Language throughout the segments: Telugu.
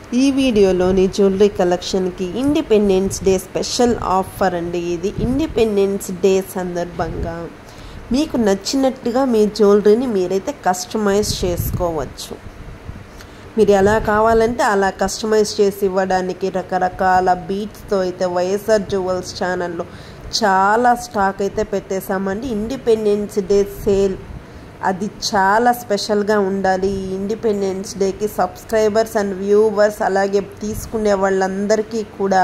ఈ వీడియోలోని జ్యువెలరీ కలెక్షన్కి ఇండిపెండెన్స్ డే స్పెషల్ ఆఫర్ అండి ఇది ఇండిపెండెన్స్ డే సందర్భంగా మీకు నచ్చినట్టుగా మీ జ్యువెలరీని మీరైతే కస్టమైజ్ చేసుకోవచ్చు మీరు ఎలా కావాలంటే అలా కస్టమైజ్ చేసి ఇవ్వడానికి రకరకాల బీట్స్తో అయితే వైఎస్ఆర్ జ్యువెల్స్ ఛానల్లో చాలా స్టాక్ అయితే పెట్టేశామండి ఇండిపెండెన్స్ డే సేల్ అది చాలా స్పెషల్గా ఉండాలి ఈ ఇండిపెండెన్స్ డేకి సబ్స్క్రైబర్స్ అండ్ వ్యూవర్స్ అలాగే తీసుకునే వాళ్ళందరికీ కూడా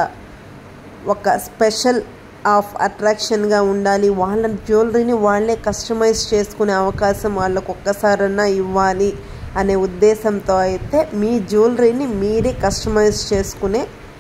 ఒక స్పెషల్ ఆఫ్ అట్రాక్షన్గా ఉండాలి వాళ్ళ జ్యువెలరీని వాళ్ళే కస్టమైజ్ చేసుకునే అవకాశం వాళ్ళకు ఒక్కసారన్నా ఇవ్వాలి అనే ఉద్దేశంతో అయితే మీ జ్యువెలరీని మీరే కస్టమైజ్ చేసుకునే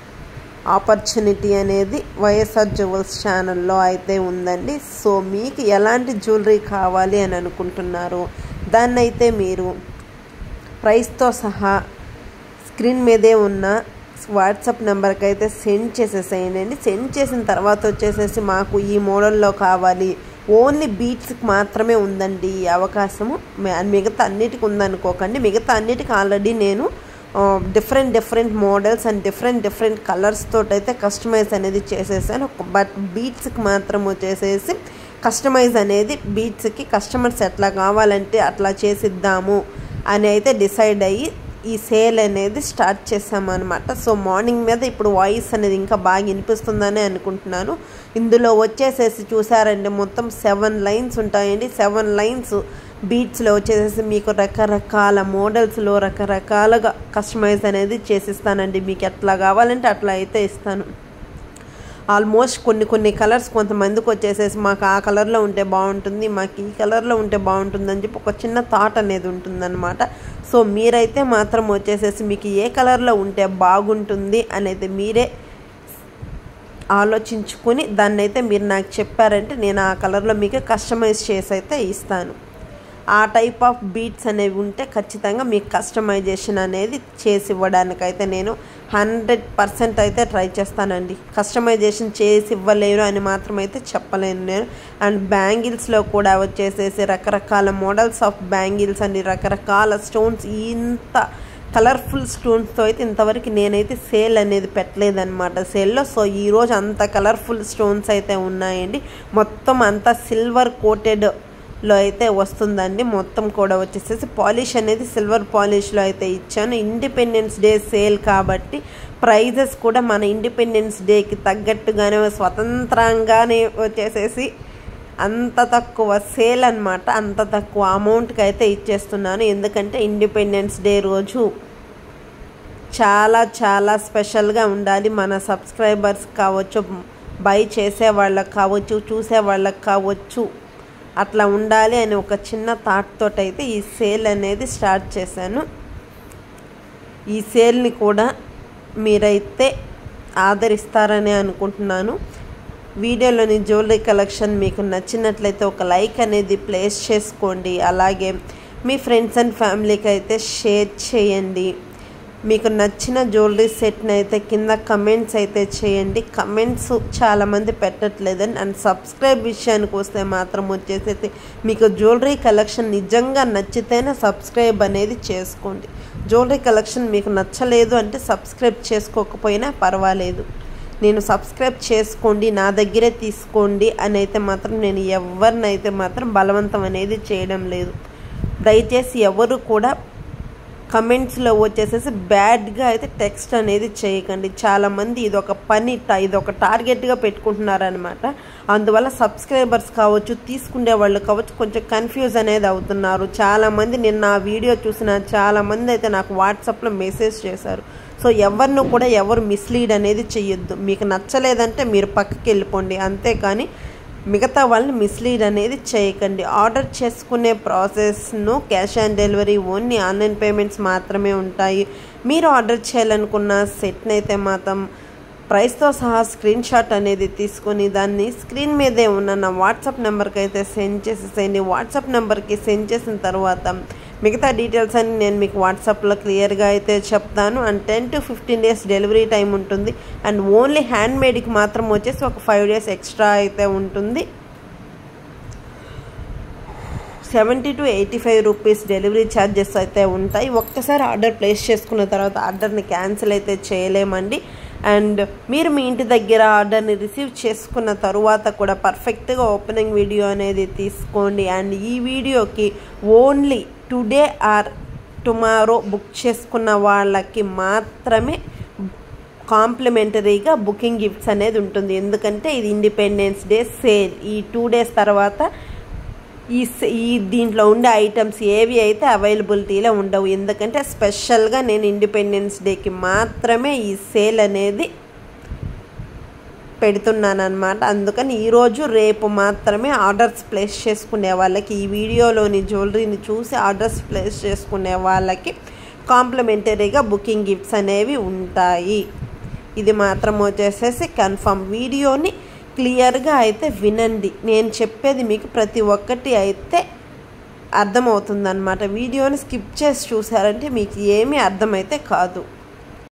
ఆపర్చునిటీ అనేది వైఎస్ఆర్ జ్యువెల్స్ ఛానల్లో అయితే ఉందండి సో మీకు ఎలాంటి జ్యువెలరీ కావాలి అని అనుకుంటున్నారు దాన్ని అయితే మీరు ప్రైస్తో సహా స్క్రీన్ మీదే ఉన్న వాట్సాప్ నెంబర్కి అయితే సెండ్ చేసేసేయండి సెండ్ చేసిన తర్వాత వచ్చేసేసి మాకు ఈ మోడల్లో కావాలి ఓన్లీ బీట్స్కి మాత్రమే ఉందండి ఈ అవకాశము మిగతా అన్నిటికి ఉందనుకోకండి మిగతా అన్నిటికి ఆల్రెడీ నేను different different models and different different colours తోటి అయితే కస్టమైజ్ అనేది చేసేసాను బట్ బీట్స్కి మాత్రం వచ్చేసేసి కస్టమైజ్ అనేది బీట్స్కి కస్టమర్స్ ఎట్లా కావాలంటే అట్లా చేసిద్దాము అని అయితే డిసైడ్ అయ్యి ఈ సేల్ అనేది స్టార్ట్ చేసామన్నమాట సో మార్నింగ్ మీద ఇప్పుడు వాయిస్ అనేది ఇంకా బాగా వినిపిస్తుందని అనుకుంటున్నాను ఇందులో వచ్చేసేసి చూసారండి మొత్తం సెవెన్ లైన్స్ ఉంటాయండి సెవెన్ లైన్స్ బీట్స్లో వచ్చేసేసి మీకు రకరకాల మోడల్స్లో రకరకాలుగా కస్టమైజ్ అనేది చేసిస్తానండి మీకు ఎట్లా కావాలంటే అట్లా అయితే ఇస్తాను ఆల్మోస్ట్ కొన్ని కొన్ని కలర్స్ కొంతమందికి వచ్చేసేసి మాకు ఆ కలర్లో ఉంటే బాగుంటుంది మాకు ఈ కలర్లో ఉంటే బాగుంటుంది అని చెప్పి ఒక చిన్న థాట్ అనేది ఉంటుందన్నమాట సో మీరైతే మాత్రం వచ్చేసేసి మీకు ఏ కలర్లో ఉంటే బాగుంటుంది అనేది మీరే ఆలోచించుకొని దాన్ని అయితే మీరు నాకు చెప్పారంటే నేను ఆ కలర్లో మీకు కస్టమైజ్ చేసి అయితే ఇస్తాను ఆ టైప్ ఆఫ్ బీట్స్ అనేవి ఉంటే ఖచ్చితంగా మీకు కస్టమైజేషన్ అనేది చేసి ఇవ్వడానికైతే నేను హండ్రెడ్ పర్సెంట్ అయితే ట్రై చేస్తానండి కస్టమైజేషన్ చేసి ఇవ్వలేను అని మాత్రం అయితే చెప్పలేను నేను అండ్ బ్యాంగిల్స్లో కూడా వచ్చేసేసి రకరకాల మోడల్స్ ఆఫ్ బ్యాంగిల్స్ అండి రకరకాల స్టోన్స్ ఇంత కలర్ఫుల్ స్టోన్స్తో అయితే ఇంతవరకు నేనైతే సేల్ అనేది పెట్టలేదన్నమాట సేల్లో సో ఈరోజు అంత కలర్ఫుల్ స్టోన్స్ అయితే ఉన్నాయండి మొత్తం అంతా సిల్వర్ కోటెడ్ లో అయితే వస్తుందండి మొత్తం కూడా వచ్చేసేసి పాలిష్ అనేది సిల్వర్ పాలిష్లో అయితే ఇచ్చాను ఇండిపెండెన్స్ డే సేల్ కాబట్టి ప్రైజెస్ కూడా మన ఇండిపెండెన్స్ డేకి తగ్గట్టుగానే స్వతంత్రంగానే వచ్చేసేసి అంత తక్కువ సేల్ అనమాట అంత తక్కువ అమౌంట్కి అయితే ఇచ్చేస్తున్నాను ఎందుకంటే ఇండిపెండెన్స్ డే రోజు చాలా చాలా స్పెషల్గా ఉండాలి మన సబ్స్క్రైబర్స్ కావచ్చు బై చేసే వాళ్ళకి కావచ్చు చూసే వాళ్ళకి కావచ్చు అట్లా ఉండాలి అని ఒక చిన్న థాట్ తోటి అయితే ఈ సేల్ అనేది స్టార్ట్ చేశాను ఈ సేల్ని కూడా మీరైతే ఆదరిస్తారని అనుకుంటున్నాను వీడియోలోని జ్యువెలరీ కలెక్షన్ మీకు నచ్చినట్లయితే ఒక లైక్ అనేది ప్లేస్ చేసుకోండి అలాగే మీ ఫ్రెండ్స్ అండ్ ఫ్యామిలీకి అయితే షేర్ చేయండి మీకు నచ్చిన జ్యువెలరీ సెట్ని అయితే కింద కమెంట్స్ అయితే చేయండి కమెంట్స్ చాలామంది పెట్టట్లేదని అండ్ సబ్స్క్రైబ్ విషయానికి వస్తే మాత్రం వచ్చేసి మీకు జ్యువెలరీ కలెక్షన్ నిజంగా నచ్చితేనే సబ్స్క్రైబ్ అనేది చేసుకోండి జ్యువెలరీ కలెక్షన్ మీకు నచ్చలేదు అంటే సబ్స్క్రైబ్ చేసుకోకపోయినా పర్వాలేదు నేను సబ్స్క్రైబ్ చేసుకోండి నా దగ్గరే తీసుకోండి అని అయితే మాత్రం నేను ఎవరినైతే మాత్రం బలవంతం అనేది చేయడం లేదు దయచేసి ఎవరు కూడా కమెంట్స్లో వచ్చేసేసి బ్యాడ్గా అయితే టెక్స్ట్ అనేది చేయకండి చాలామంది ఇది ఒక పని ఇది ఒక టార్గెట్గా పెట్టుకుంటున్నారనమాట అందువల్ల సబ్స్క్రైబర్స్ కావచ్చు తీసుకునే వాళ్ళు కావచ్చు కొంచెం కన్ఫ్యూజ్ అనేది అవుతున్నారు చాలామంది నిన్న ఆ వీడియో చూసిన చాలామంది అయితే నాకు వాట్సాప్లో మెసేజ్ చేశారు సో ఎవరిని కూడా ఎవరు మిస్లీడ్ అనేది చెయ్యొద్దు మీకు నచ్చలేదంటే మీరు పక్కకి వెళ్ళిపోండి అంతేకాని మిగతా వాళ్ళని మిస్లీడ్ అనేది చేయకండి ఆర్డర్ చేసుకునే ప్రాసెస్ను cash on delivery only online payments మాత్రమే ఉంటాయి మీరు ఆర్డర్ చేయాలనుకున్న సెట్ని అయితే మాత్రం ప్రైస్తో సహా స్క్రీన్ షాట్ అనేది తీసుకొని దాన్ని స్క్రీన్ మీదే ఉన్న నా వాట్సాప్ నెంబర్కి అయితే సెండ్ చేసేసేయండి వాట్సాప్ నెంబర్కి సెండ్ చేసిన తర్వాత మిగతా డీటెయిల్స్ అన్ని నేను మీకు వాట్సాప్లో క్లియర్గా అయితే చెప్తాను and ten to fifteen days delivery time ఉంటుంది అండ్ ఓన్లీ హ్యాండ్ మేడ్కి మాత్రం వచ్చేసి ఒక ఫైవ్ డేస్ ఎక్స్ట్రా అయితే ఉంటుంది seventy to eighty five rupees delivery charges అయితే ఉంటాయి ఒక్కసారి ఆర్డర్ ప్లేస్ చేసుకున్న తర్వాత ఆర్డర్ని క్యాన్సిల్ అయితే చేయలేమండి అండ్ మీరు మీ ఇంటి దగ్గర ఆర్డర్ని రిసీవ్ చేసుకున్న తరువాత కూడా పర్ఫెక్ట్గా ఓపెనింగ్ వీడియో అనేది తీసుకోండి అండ్ ఈ వీడియోకి only today or tomorrow book చేసుకున్న వాళ్ళకి మాత్రమే కాంప్లిమెంటరీగా బుకింగ్ గిఫ్ట్స్ అనేది ఉంటుంది ఎందుకంటే ఇది ఇండిపెండెన్స్ డే సేల్ ఈ టూ డేస్ తర్వాత ఈ స- ఈ దీంట్లో ఉండే ఐటమ్స్ ఏవి అయితే అవైలబిలిటీలో ఉండవు ఎందుకంటే స్పెషల్గా నేను ఇండిపెండెన్స్ డేకి మాత్రమే ఈ సేల్ అనేది పెడుతున్నాను అనమాట అందుకని ఈరోజు రేపు మాత్రమే ఆర్డర్స్ ప్లేస్ చేసుకునే వాళ్ళకి ఈ వీడియోలోని జ్యువెలరీని చూసి ఆర్డర్స్ ప్లేస్ చేసుకునే వాళ్ళకి కాంప్లిమెంటరీగా బుకింగ్ గిఫ్ట్స్ అనేవి ఉంటాయి ఇది మాత్రం వచ్చేసేసి కన్ఫర్మ్ వీడియోని క్లియర్గా అయితే వినండి నేను చెప్పేది మీకు ప్రతి ఒక్కటి అయితే అర్థమవుతుందన్నమాట వీడియోని స్కిప్ చేసి చూసారంటే మీకు ఏమీ అర్థమైతే కాదు